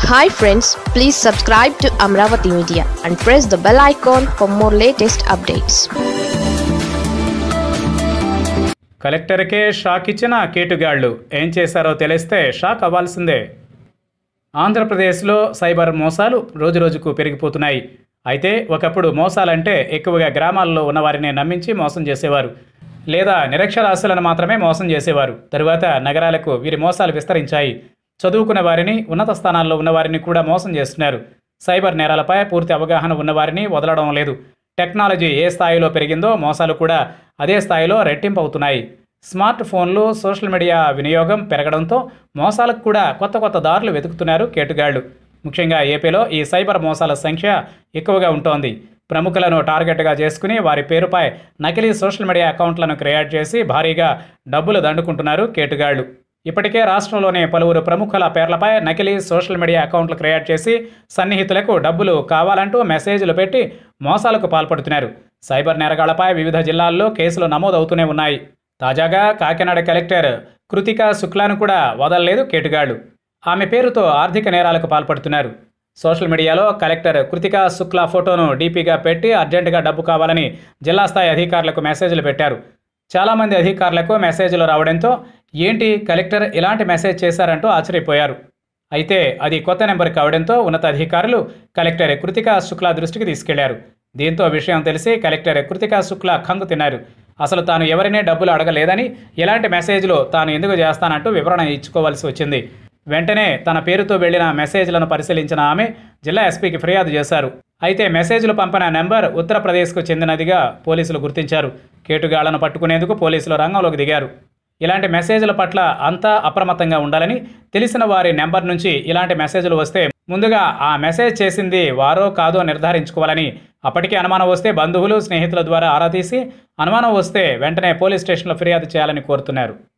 hi friends please subscribe to Amaravati media and press the bell icon for more latest updates కలెక్టర్కే shock ఇచ్చిన కేటుగాళ్లు ఏం చేశారో తెలిస్తే షాక్ అవ్వాల్సిందే ఆంధ్రప్రదేశ్లో సైబర్ మోసాలు రోజురోజుకు పెరిగిపోతున్నాయి అయితే ఒకప్పుడు మోసాలంటే ఎక్కువగా గ్రామాల్లో ఉన్నవారిని నమ్మించి మోసం చేసేవారు లేదా నిరక్షరాస్యులను మాత్రమే మోసం చేసేవారు తరువాత నగరాలకు వీరి మోసాలు విస్తరించాయి చదువుకున్న వారిని ఉన్నత స్థానాల్లో ఉన్నవారిని కూడా మోసం చేస్తున్నారు సైబర్ నేరాలపై పూర్తి అవగాహన ఉన్నవారిని వదలడం లేదు టెక్నాలజీ ఏ స్థాయిలో పెరిగిందో మోసాలు కూడా అదే స్థాయిలో రెట్టింపు అవుతున్నాయి స్మార్ట్ ఫోన్లు సోషల్ మీడియా వినియోగం పెరగడంతో మోసాలకు కూడా కొత్త కొత్త దారులు వెతుకుతున్నారు కేటుగాళ్లు ముఖ్యంగా ఏపీలో ఈ సైబర్ మోసాల సంఖ్య ఎక్కువగా ఉంటోంది ప్రముఖులను టార్గెట్గా చేసుకుని వారి పేరుపై నకిలీ సోషల్ మీడియా అకౌంట్లను క్రియేట్ చేసి భారీగా డబ్బులు దండుకుంటున్నారు కేటుగాళ్లు ఇప్పటికే రాష్ట్రంలోని పలువురు ప్రముఖుల పేర్లపై నకిలీ సోషల్ మీడియా అకౌంట్లు క్రియేట్ చేసి సన్నిహితులకు డబ్బులు కావాలంటూ మెసేజ్లు పెట్టి మోసాలకు పాల్పడుతున్నారు సైబర్ నేరగాళ్లపై వివిధ జిల్లాల్లో కేసులు నమోదవుతూనే ఉన్నాయి తాజాగా కాకినాడ కలెక్టర్ కృతికా శుక్లాను కూడా వదలలేదు కేటుగాళ్లు ఆమె పేరుతో ఆర్థిక నేరాలకు పాల్పడుతున్నారు సోషల్ మీడియాలో కలెక్టర్ కృతికా శుక్లా ఫోటోను డీపీగా పెట్టి అర్జెంటుగా డబ్బు కావాలని జిల్లా స్థాయి అధికారులకు మెసేజ్లు పెట్టారు చాలామంది అధికారులకు మెసేజ్లు రావడంతో ఏంటి కలెక్టర్ ఇలాంటి మెసేజ్ చేశారంటూ ఆశ్చర్యపోయారు అయితే అది కొత్త నెంబర్ కావడంతో ఉన్నతాధికారులు కలెక్టర్ కృతికా శుక్లా దృష్టికి తీసుకెళ్లారు దీంతో విషయం తెలిసి కలెక్టర్ కృతికా శుక్లా కంగు తిన్నారు అసలు తాను ఎవరినీ డబ్బులు అడగలేదని ఎలాంటి మెసేజ్లు తాను ఎందుకు చేస్తానంటూ వివరణ ఇచ్చుకోవాల్సి వచ్చింది వెంటనే తన పేరుతో వెళ్లిన మెసేజ్లను పరిశీలించిన ఆమె జిల్లా ఎస్పీకి ఫిర్యాదు చేశారు అయితే మెసేజ్లు పంపిన నెంబర్ ఉత్తరప్రదేశ్కు చెందినదిగా పోలీసులు గుర్తించారు కేటుగాళ్లను పట్టుకునేందుకు పోలీసులు రంగంలోకి దిగారు ఇలాంటి మెసేజ్ల పట్ల అంతా అప్రమత్తంగా ఉండాలని తెలిసిన వారి నెంబర్ నుంచి ఇలాంటి మెసేజ్లు వస్తే ముందుగా ఆ మెసేజ్ చేసింది వారో కాదో నిర్ధారించుకోవాలని అప్పటికే అనుమానం వస్తే బంధువులు స్నేహితుల ద్వారా ఆరా తీసి అనుమానం వస్తే వెంటనే పోలీస్ స్టేషన్లో ఫిర్యాదు చేయాలని కోరుతున్నారు